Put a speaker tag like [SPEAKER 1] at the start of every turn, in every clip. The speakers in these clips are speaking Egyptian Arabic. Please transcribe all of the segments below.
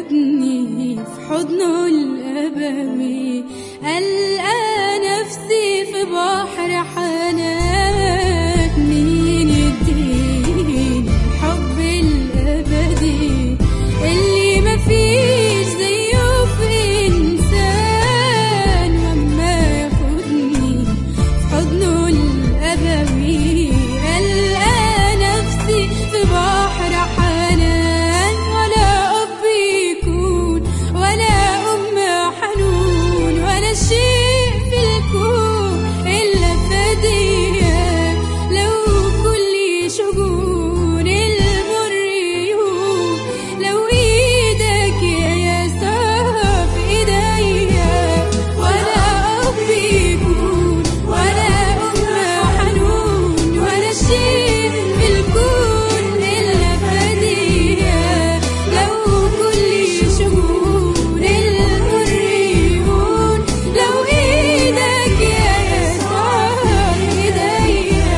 [SPEAKER 1] ياخدني في حضنه الأبوي ألقى نفسي في بحر حنان مين يديني الحب الأبدي اللي مفيش زيه في إنسان وما ياخدني في حضنه الأبوي ألقى نفسي في بحر حنان ولا أب يكون ولا أم حنون ولا شيء في الكون إلا فدية لو كل شجون المر يهون لو إيدك يا يسوع في إيديا ولا أب يكون ولا أم حنون ولا شيء في الكون إلا فدية لو كل شجون المر يهون لو إيدك يا يسوع في إيديا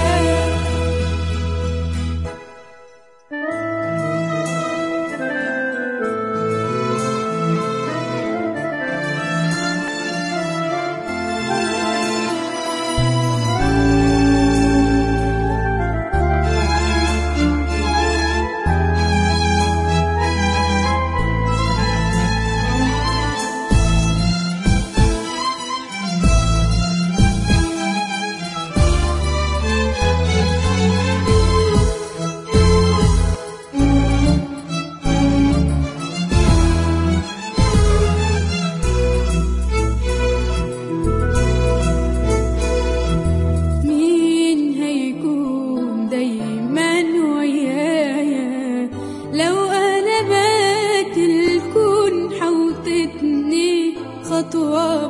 [SPEAKER 1] مين هيكون دايما ويايا لو انا بات الكون حوطتني خطوة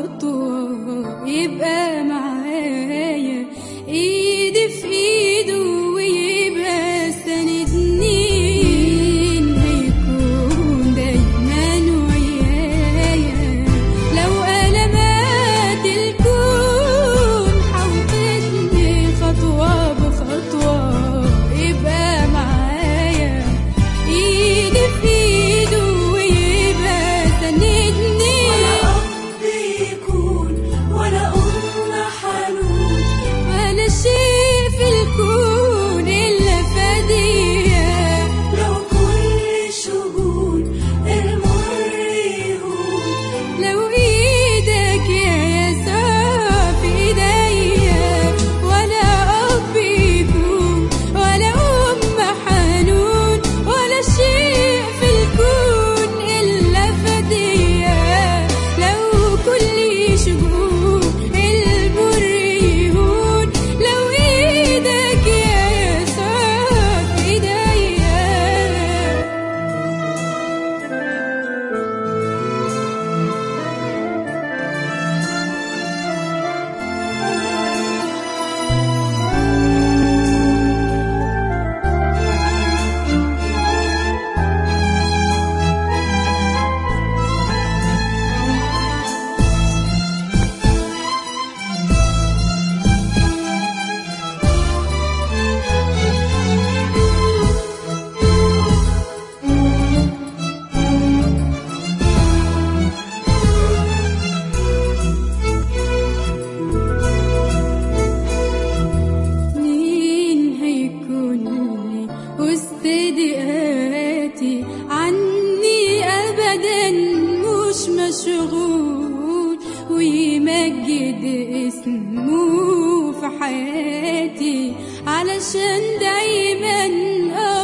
[SPEAKER 1] بخطوة يبقى معايا ايدي في ايده ويبقى سندني مين هيكون دايما ويايا لو انا مات الكون حوطتني خطوة بخطوة يبقى معايا ايدي في ايده ويبقى سندني
[SPEAKER 2] ولا أب يكون ولا أم حنون
[SPEAKER 1] ولا شيء في الكون إلا فدية
[SPEAKER 2] لو كل شجون المر يهون
[SPEAKER 1] لو إيدك يا يسوع في إيديا ولا أب يكون ولا أم حنون ولا شيء في الكون إلا فدية لو كل شجون المر يهون لو إيدك يا يسوع في إيديا مين هيكون لي وسط ضيقاتي عني ابدا مش مشغول ويمجد اسمه في حياتي علشان دايما